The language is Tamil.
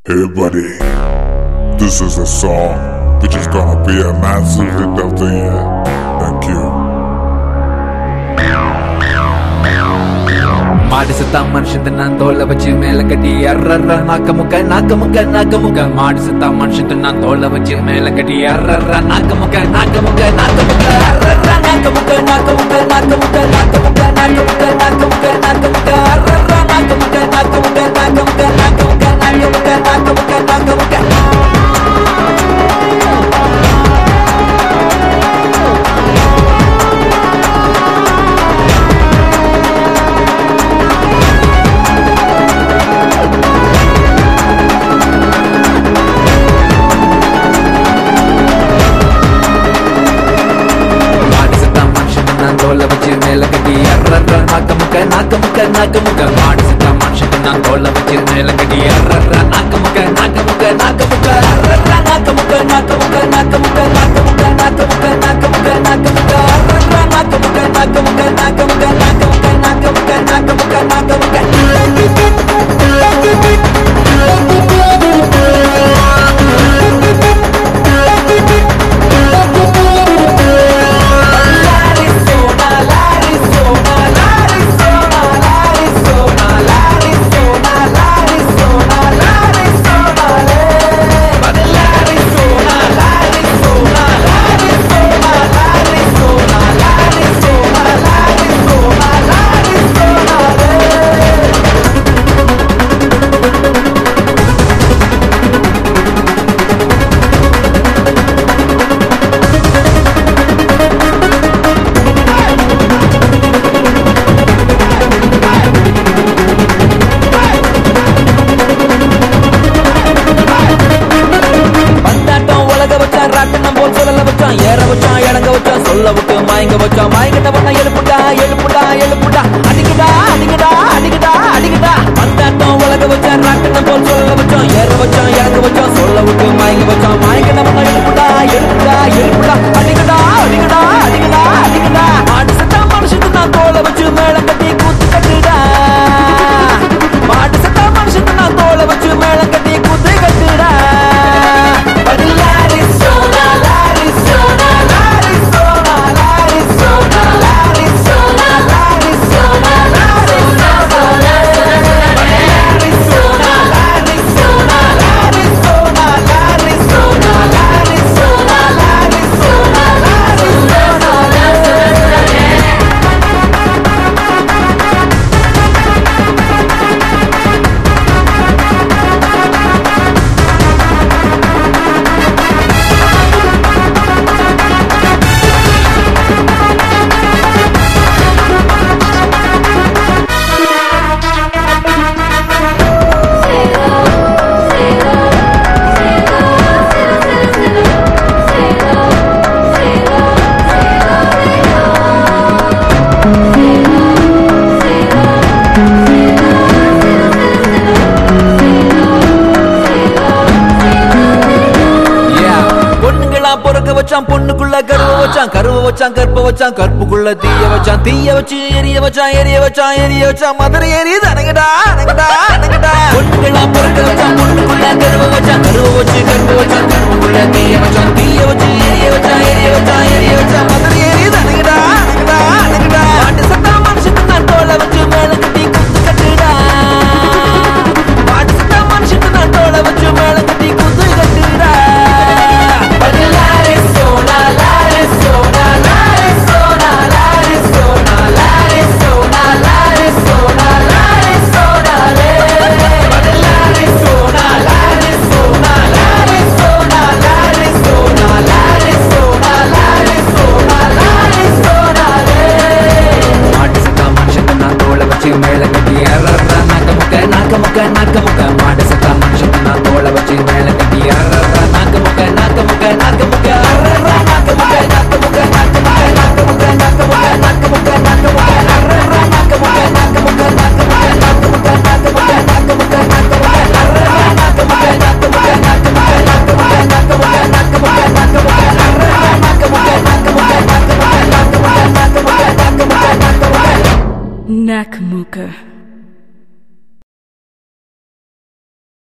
Hey buddy, this is a song which is gonna be a massive hit of the year. Thank you. மாடு செத்தா மனுஷன் நான் தோலை வச்சு மேல கட்டி அர்றர்ற நாக்க முக்க நாக்க முக்க நாக்க முக்க மாடு செத்தா மனுஷன் நான் தோலை வச்சு மேல கட்டி அர்றர்ற நாக்க முக்க நாக்க முக்க நாக்க முக்க அர்றர்ற நாக்க முக்க நாக்க முக்க நாக்க முக்க நாக்க முக்க நாக்க முக்க நாக்க முக்க நாக்க முக்க அர்றர்ற நாக்க முக்க நாக்க முக்க நாக்க முக்க நாக்க முக்க நாக்க முக்க நாக்க முக்க நாக்க முக்க மாடு செத்தா மனுஷன் நான் தோலை வச்சு மேல கட்டி அர்றர்ற நாக்க முக்க நாக்க முக்க நாக்க முக்க மாடு செத்தா மனுஷன் நான் தோலை வச்சு மேல கட்டி அர்றர்ற நாக்க முக்க நாக்க முக்க நாக்க முக்க அர்றர்ற நாக்க முக்க நாக்க முக்க நாக்க முக்க நாக்க முக்க நாக்க முக்க நாக்க முக்க நாக்க முக்க அர்றர்ற நாக்க முக்க நாக்க முக்க நாக்க முக்க நாக்க முக்க நாக்க முக்க நாக்க முக்க நாக்க பந்தாட்டம் உலக வச்சான் ராட்டனம் போல் சொல்லல வச்சான் ஏற வச்சான் இறங்க வச்சான் சொல்ல விட்டு மயங்க வச்சான் மயங்கிட்ட பண்ண எழுப்புடா எழுப்புடா எழுப்புடா அடிக்குடா அடிக்குடா அடிக்குடா அடிக்குடா பந்தாட்டம் உலக வச்சான் ராட்டனம் போல் சொல்லல வச்சான் ஏற வச்சான் இறங்க வச்சான் சொல்ல விட்டு மயங்க வச்சான் மயங்கிட்ட பண்ண எழுப்புடா எழுப்புடா எழுப்புடா அடிக்குடா அடிக்குடா அடிக்குடா அடிக்குடா மாடு சத்தா மனுஷனுக்கு நான் தோலை வச்சு மேல கட்டி கூத்து கட்டுடா மாடு சத்தா மனுஷனுக்கு நான் தோலை வச்சு மேல கட்டி கூத்து கட்டுடா L'arizona, l'Arizona, l'Arizona, l'Arizona, l'Arizona, l'Arizona, l'Arizona, l'Arizona, l'Arizona, l'Arizona, l'Arizona, l'Arizona, l'Arizona, l'Arizona. Yeah. பொண்ணுங்களா பொறுக்க வச்சான் பொண்ணுக்குள்ள கருவ வச்சான் கருவ வச்சான் கற்ப வச்சான் கற்புக்குள்ள தீய வச்சான் தீய வச்சு எரிய வச்சான் எரிய வச்சான் எரிய வச்சான் மதுரை எரியுது அணங்கடா அணங்கடா அணங்கடா பொண்ணுங்களா பொறுக்க வச்சான் பொண்ணுக்குள்ள கருவ வச்சான் கருவ வச்சு கற்ப வச்சான் கற்புக்குள்ள தீய வச்சான் தீய வச்சு எரிய வச்சான் எரிய வச்சான் எரிய வச்சான் மதுரை எரியுது அணங்கடா அணங்கடா அணங்கடா மாட்டு சத்தா மனுஷன் நான் தோலை வச்சு மேல கட்டி குத்து கட்டுடா மாட்டு சத்தா மனுஷன் நான் தோலை வச்சு மேல கட்டி குத்து கட்டுடா L'Arizona, l'Arizona, l'Arizona, l'Arizona, l'Arizona, l'Arizona, l'Arizona, l'Arizona, l'Arizona, l'Arizona, l'Arizona, l'Arizona, l'Arizona, l'Arizona, மாட்டு சத்தா மனுஷன் நான் தோலை வச்சு மேல கட்டி அறற நாக்க முக்க நாக்க முக்க நாக்க முக்க